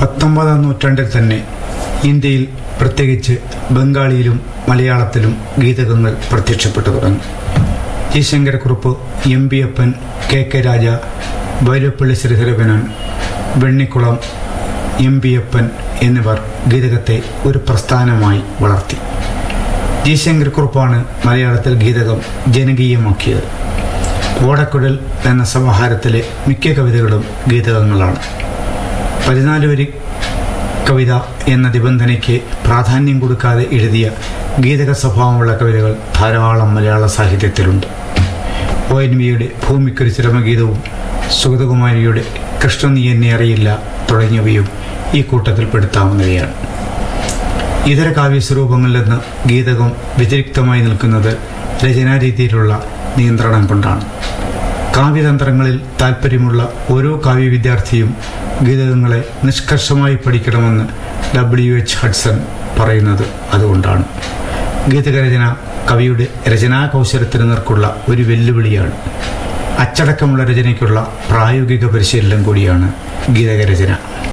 പത്തൊമ്പതാം നൂറ്റാണ്ടിൽ തന്നെ ഇന്ത്യയിൽ പ്രത്യേകിച്ച് ബംഗാളിയിലും മലയാളത്തിലും ഗീതകങ്ങൾ പ്രത്യക്ഷപ്പെട്ടു തുടങ്ങി G Sankara Kurup M P Appan K K Raja വൈരപ്പള്ളി ശ്രീധരവനൻ വെണ്ണിക്കുളം എം പി അപ്പൻ എന്നിവർ ഗീതകത്തെ ഒരു പ്രസ്ഥാനമായി വളർത്തി ജി ശങ്കരക്കുറുപ്പാണ് മലയാളത്തിൽ ഗീതകം ജനകീയമാക്കിയത് ഓടക്കുഴൽ എന്ന സമാഹാരത്തിലെ മിക്ക കവിതകളും ഗീതകങ്ങളാണ് പതിനാല് വരി കവിത എന്ന നിബന്ധനയ്ക്ക് പ്രാധാന്യം കൊടുക്കാതെ എഴുതിയ ഗീതക സ്വഭാവമുള്ള കവിതകൾ ധാരാളം മലയാള സാഹിത്യത്തിലുണ്ട് ഒ എൻ വിയുടെ ഭൂമിക്കൊരു ചിരമഗീതവും സുഗതകുമാരിയുടെ കൃഷ്ണ നീ എന്നെ അറിയില്ല തുടങ്ങിയവയും ഈ കൂട്ടത്തിൽ പെടുത്താവുന്നവയാണ് ഇതര കാവ്യസ്വരൂപങ്ങളിൽ നിന്ന് ഗീതകം വ്യതിരിക്തമായി നിൽക്കുന്നത് രചനാരീതിയിലുള്ള നിയന്ത്രണം കൊണ്ടാണ് കാവ്യതന്ത്രങ്ങളിൽ താല്പര്യമുള്ള ഓരോ കാവ്യ വിദ്യാർത്ഥിയും ഗീതകങ്ങളെ നിഷ്കർഷമായി പഠിക്കണമെന്ന് ഡബ്ല്യു എച്ച് ഹഡ്സൺ പറയുന്നത് അതുകൊണ്ടാണ് ഗീതകരചന കവിയുടെ രചനാ കൗശലത്തിന് നേർക്കുള്ള ഒരു വെല്ലുവിളിയാണ് അച്ചടക്കമുള്ള രചനയ്ക്കുള്ള പ്രായോഗിക പരിശീലനം കൂടിയാണ് ഗീതകരചന